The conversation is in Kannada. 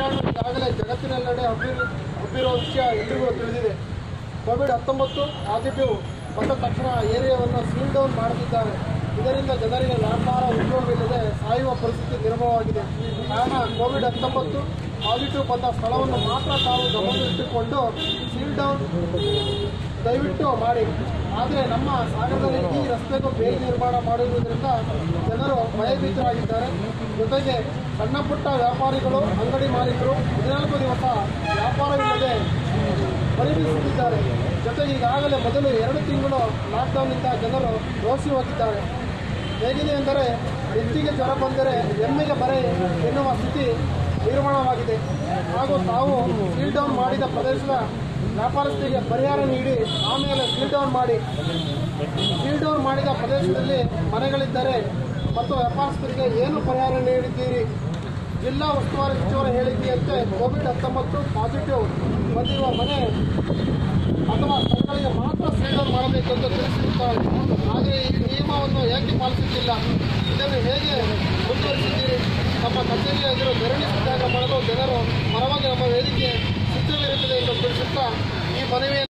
ವೈರಾಣು ಈಗಾಗಲೇ ಜಗತ್ತಿನೆಲ್ಲೆಡೆ ಹಬ್ಬಿ ಹಬ್ಬಿರುವ ವಿಷಯ ಎಲ್ರಿಗೂ ತಿಳಿದಿದೆ ಕೋವಿಡ್ ಹತ್ತೊಂಬತ್ತು ಪಾಸಿಟಿವ್ ಬಂದ ತಕ್ಷಣ ಏರಿಯಾವನ್ನು ಸೀಲ್ ಡೌನ್ ಮಾಡುತ್ತಿದ್ದಾರೆ ಇದರಿಂದ ಜನರಿಗೆ ವ್ಯಾಪಾರ ಉದ್ಯೋಗವಿಲ್ಲದೆ ಸಾಯುವ ಪರಿಸ್ಥಿತಿ ನಿರ್ಭರವಾಗಿದೆ ಕಾರಣ ಕೋವಿಡ್ ಹತ್ತೊಂಬತ್ತು ಪಾಸಿಟಿವ್ ಬಂದ ಸ್ಥಳವನ್ನು ಮಾತ್ರ ತಾವು ಗಮನದಲ್ಲಿಟ್ಟುಕೊಂಡು ಸೀಲ್ ಡೌನ್ ದಯವಿಟ್ಟು ಮಾಡಿ ಆದರೆ ನಮ್ಮ ಸಾಗರದಲ್ಲಿ ಈ ರಸ್ತೆಗೂ ಬೇಲಿ ನಿರ್ಮಾಣ ಮಾಡಿರುವುದರಿಂದ ಜನರು ಭಯಭೀತರಾಗಿದ್ದಾರೆ ಜೊತೆಗೆ ಸಣ್ಣ ಪುಟ್ಟ ವ್ಯಾಪಾರಿಗಳು ಅಂಗಡಿ ಮಾಲೀಕರು ಹದಿನಾಲ್ಕು ದಿವಸ ವ್ಯಾಪಾರವಿಲ್ಲದೆ ಪರಿಗಣಿಸುತ್ತಿದ್ದಾರೆ ಜೊತೆಗೆ ಈಗಾಗಲೇ ಮೊದಲು ಎರಡು ತಿಂಗಳು ಲಾಕ್ಡೌನ್ನಿಂದ ಜನರು ರೋಸಿ ಹೋಗಿದ್ದಾರೆ ಹೇಗಿದೆ ಎಂದರೆ ಹೆಚ್ಚಿಗೆ ಜ್ವರ ಬಂದರೆ ಎಮ್ಮೆಗೆ ಬರೆ ಎನ್ನುವ ಸ್ಥಿತಿ ನಿರ್ಮಾಣವಾಗಿದೆ ಹಾಗೂ ತಾವು ಸೀಲ್ ಡೌನ್ ಮಾಡಿದ ಪ್ರದೇಶದ ವ್ಯಾಪಾರಸ್ಥರಿಗೆ ಪರಿಹಾರ ನೀಡಿ ಆಮೇಲೆ ಸೀಲ್ ಡೌನ್ ಮಾಡಿ ಸೀಲ್ ಡೌನ್ ಮಾಡಿದ ಪ್ರದೇಶದಲ್ಲಿ ಮನೆಗಳಿದ್ದರೆ ಮತ್ತು ವ್ಯಾಪಾರಸ್ಥರಿಗೆ ಏನು ಪರಿಹಾರ ನೀಡಿದ್ದೀರಿ ಜಿಲ್ಲಾ ಉಸ್ತುವಾರಿ ಸಚಿವರ ಹೇಳಿಕೆಯಂತೆ ಕೋವಿಡ್ ಹತ್ತೊಂಬತ್ತು ಪಾಸಿಟಿವ್ ಬಂದಿರುವ ಮನೆ ಅಥವಾ ಸ್ಥಳಗಳಿಗೆ ಮಾತ್ರ ಸೀಲ್ ಮಾಡಬೇಕೆಂದು ತಿಳಿಸಿರುತ್ತಾರೆ ಆದರೆ ಈ ನಿಯಮವನ್ನು ಏಕೆ ಪಾಲಿಸುತ್ತಿಲ್ಲ ಇದನ್ನು ಹೇಗೆ ಮುಂದುವರಿಸಿದ್ದೀರಿ ನಮ್ಮ ಕಚೇರಿಯ ಎದುರು ಧರಣಿ ಸತ್ಯಾಗ್ರಹ ಮಾಡಲು ಜನರು ಪರವಾಗಿ ನಮ್ಮ ವೇದಿಕೆ ಸಿದ್ಧವಿರುತ್ತದೆ ಎಂದು ತಿಳಿಸುತ್ತಾ ಈ ಮನವಿಯನ್ನು